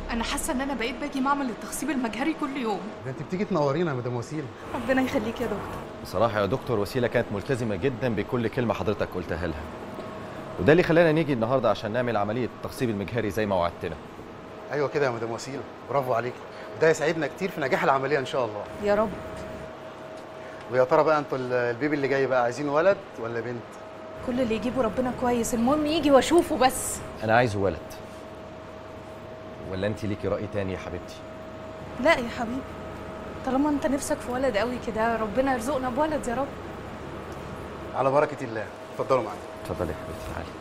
انا حاسه ان انا بقيت باجي معمل التخصيب المجهري كل يوم ده انت بتيجي تنورينا يا مدام وسيله ربنا يخليك يا دكتور بصراحة يا دكتور وسيلة كانت ملتزمة جدا بكل كلمة حضرتك قلتها لها وده اللي خلانا نيجي النهاردة عشان نعمل عملية التخصيب المجهري زي ما وعدتنا ايوه كده يا مدام وسيله برافو عليك وده يسعدنا كتير في نجاح العمليه ان شاء الله يا رب ويا ترى بقى انتوا ال- البيبي اللي جاي بقى عايزين ولد ولا بنت كل اللي يجيبه ربنا كويس المهم يجي واشوفه بس أنا عايزه ولد ولا أنت ليكي رأي تاني يا حبيبتي لا يا حبيبي طالما انت نفسك في ولد قوي كده ربنا يرزقنا بولد يا رب على بركه الله اتفضلوا معايا اتفضلي يا حبيبتي تعالي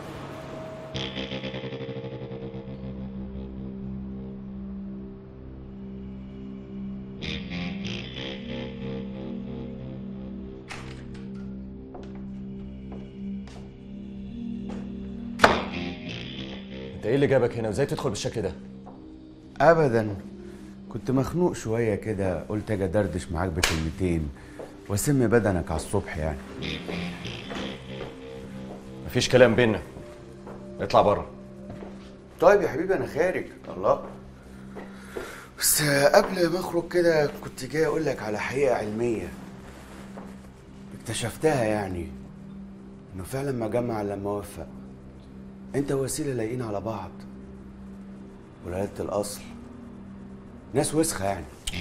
انت ايه اللي جابك هنا وازاي تدخل بالشكل ده؟ ابدا كنت مخنوق شويه كده قلت اجي ادردش معاك بكلمتين واسم بدنك على الصبح يعني مفيش كلام بينا اطلع بره طيب يا حبيبي انا خارج الله بس قبل ما اخرج كده كنت جاي اقول لك على حقيقه علميه اكتشفتها يعني انه فعلا ما جمع لما وفق انت وسيله لايقين على بعض ولادة الاصل ناس وسخه يعني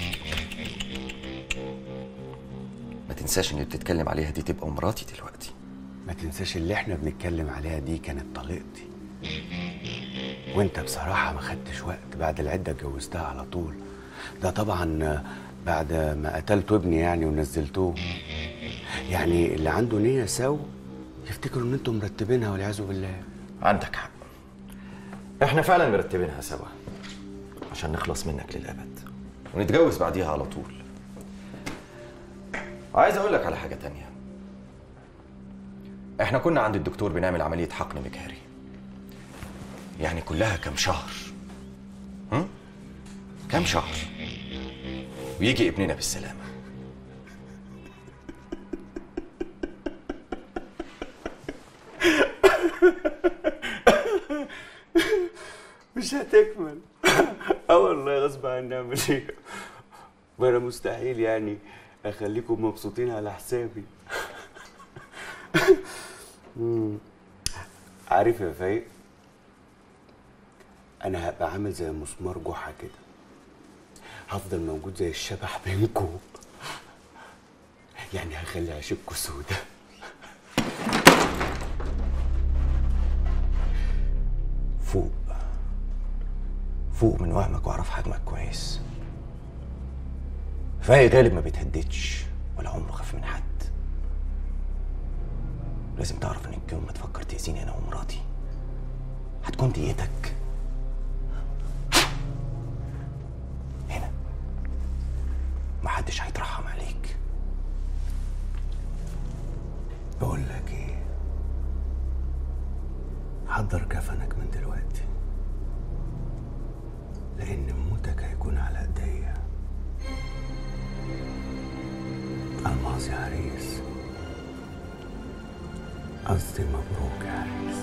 ما تنساش ان اللي بتتكلم عليها دي تبقى مراتي دلوقتي ما تنساش اللي احنا بنتكلم عليها دي كانت طليقتي وانت بصراحة ما خدتش وقت بعد العدة اتجوزتها على طول ده طبعا بعد ما قتلت ابني يعني ونزلتوه يعني اللي عنده نية سو يفتكروا ان انتم مرتبينها والعياذ بالله عندك حق احنا فعلا مرتبينها سوا عشان نخلص منك للابد ونتجوز بعديها على طول عايز اقول لك على حاجه تانية احنا كنا عند الدكتور بنعمل عمليه حقن مجهري يعني كلها كام شهر هم؟ كام شهر ويجي ابننا بالسلامه مش هتكمل اه والله غصب عني اعمل ايه ما انا مستحيل يعني اخليكم مبسوطين على حسابي مم. عارف يا فايق انا هبقى عامل زي مسمار جحا كده هفضل موجود زي الشبح بينكم يعني هخلي عيشكوا سودة فوق فوق من وهمك واعرف حجمك كويس فاي غالب ما بيتهددش ولا عمره خاف من حد لازم تعرف انك يوم ما تفكر تأذيني انا ومراتي هتكون ديتك هنا محدش هيترحم عليك بقول لك ايه حضر كفنك من دلوقتي لان موتك هيكون على ايديا الماظي عريس قصدي مبروك يا عريس